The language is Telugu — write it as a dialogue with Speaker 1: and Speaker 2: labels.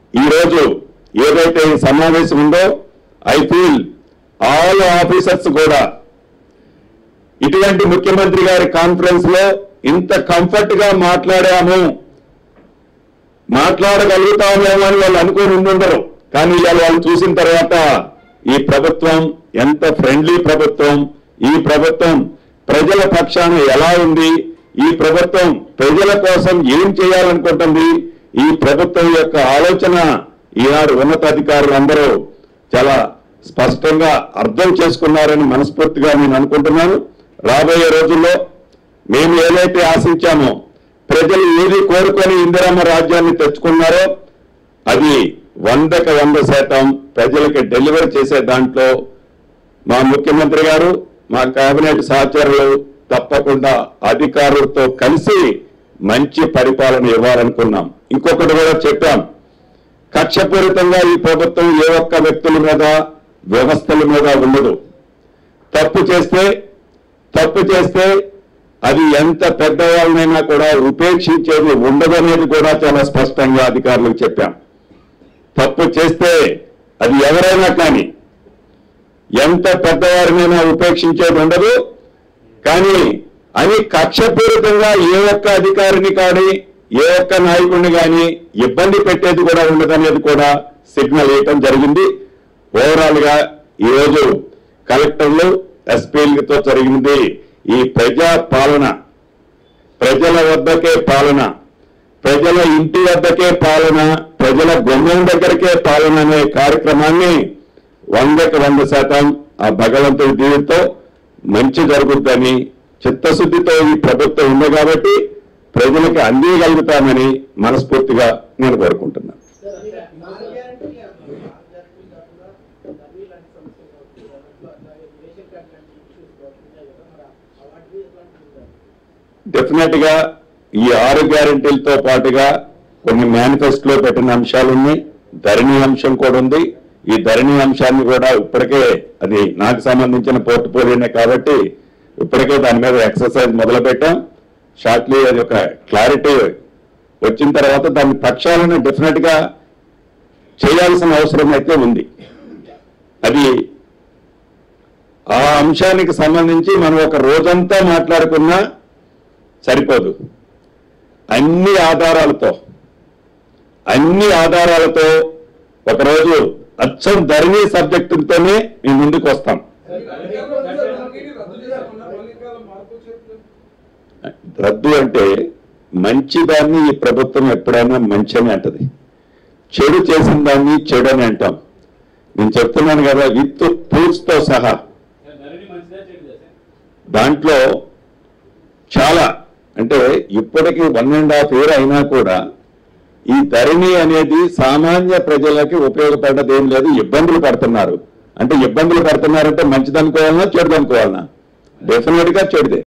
Speaker 1: ఈరోజు ఏదైతే ఈ సమావేశం ఉందో ఐ ఫీల్ ఆల్ ఆఫీసర్స్ కూడా ఇటువంటి ముఖ్యమంత్రి గారి కాన్ఫరెన్స్ లో ఇంత కంఫర్ట్ గా మాట్లాడాము మాట్లాడగలుగుతామేమో అని వాళ్ళు అనుకుని ఉండుండరు కానీ ఇవాళ వాళ్ళు చూసిన తర్వాత ఈ ప్రభుత్వం ఎంత ఫ్రెండ్లీ ప్రభుత్వం ఈ ప్రభుత్వం ప్రజల పక్షాన ఎలా ఉంది ఈ ప్రభుత్వం ప్రజల కోసం ఏం చేయాలనుకుంటుంది ఈ ప్రభుత్వం యొక్క ఆలోచన ఈనాడు ఉన్నతాధికారులందరూ చాలా స్పష్టంగా అర్థం చేసుకున్నారని మనస్ఫూర్తిగా నేను అనుకుంటున్నాను రాబోయే రోజుల్లో మేము ఏదైతే ఆశించామో ప్రజలు ఏది కోరుకొని ఇందిరమ్మ రాజ్యాన్ని తెచ్చుకున్నారో అది వందకి వంద శాతం ప్రజలకి డెలివర్ చేసే దాంట్లో మా ముఖ్యమంత్రి గారు మా కేబినెట్ సహచరులు తప్పకుండా అధికారులతో కలిసి మంచి పరిపాలన ఇవ్వాలనుకున్నాం ఇంకొకటి కూడా చెప్పాం కక్షపూరితంగా ఈ ప్రభుత్వం ఏ ఒక్క వ్యక్తుల మీద వ్యవస్థల మీద ఉండదు తప్పు చేస్తే తప్పు చేస్తే అది ఎంత పెద్దవాళ్ళనైనా కూడా ఉపేక్షించేది ఉండదనేది కూడా చాలా స్పష్టంగా అధికారులకు చెప్పాం తప్పు చేస్తే అది ఎవరైనా కానీ ఎంత పెద్దవారినైనా ఉపేక్షించేది ఉండదు కానీ అని కక్షపూరితంగా ఏ ఒక్క అధికారిని కానీ ఏ ఒక్క నాయకుడిని కానీ ఇబ్బంది పెట్టేది కూడా ఉండదనేది కూడా సిగ్నల్ ఇవ్వటం జరిగింది ఓవరాల్ గా ఈరోజు కలెక్టర్లు ఎస్పీలతో జరిగింది ఈ ప్రజా పాలన ప్రజల వద్దకే పాలన ప్రజల ఇంటి వద్దకే పాలన ప్రజల గుమ్మం దగ్గరకే పాలన అనే కార్యక్రమాన్ని వందకి వంద శాతం ఆ భగవంతుడి దీనితో మంచి జరుగుద్దని చిత్తశుద్ధితో ఈ ప్రభుత్వం ఉంది కాబట్టి ప్రజలకు అందియగలుగుతామని మనస్ఫూర్తిగా నేను కోరుకుంటున్నాను డెఫినెట్ గా ఈ ఆరు గ్యారంటీలతో పాటుగా కొన్ని మేనిఫెస్టోలో పెట్టిన అంశాలు ఉన్నాయి ధరణి అంశం కూడా ఉంది ఈ ధరణి అంశాన్ని కూడా ఇప్పటికే అది నాకు సంబంధించిన పోర్ట్ఫోలియోనే కాబట్టి ఇప్పటికే దాని మీద ఎక్సర్సైజ్ మొదలు పెట్టాం షార్ట్లీ అది ఒక క్లారిటీ వచ్చిన తర్వాత దాని పక్షాలను డెఫినెట్ గా చేయాల్సిన అవసరం అయితే ఉంది అది ఆ అంశానికి సంబంధించి మనం ఒక రోజంతా మాట్లాడుకున్నా సరిపోదు అన్ని ఆధారాలతో అన్ని ఆధారాలతో ఒకరోజు అచ్చం ధరణి సబ్జెక్టుతోనే మీ ముందుకు వస్తాం రద్దు అంటే మంచి దాన్ని ఈ ప్రభుత్వం ఎప్పుడైనా మంచి అని అంటది చెడు చేసిన దాన్ని చెడు అని అంటాం నేను చెప్తున్నాను కదా విత్ ప్రూఫ్స్ తో సహా దాంట్లో చాలా అంటే ఇప్పటికి వన్ అండ్ హాఫ్ ఇయర్ అయినా కూడా ఈ ధరణి అనేది సామాన్య ప్రజలకి ఉపయోగపడ్డది ఏం లేదు ఇబ్బందులు పడుతున్నారు అంటే ఇబ్బందులు పడుతున్నారంటే మంచిదనుకోవాలన్నా చెడుదనుకోవాలన్నా డెఫినెట్ గా చెడుదే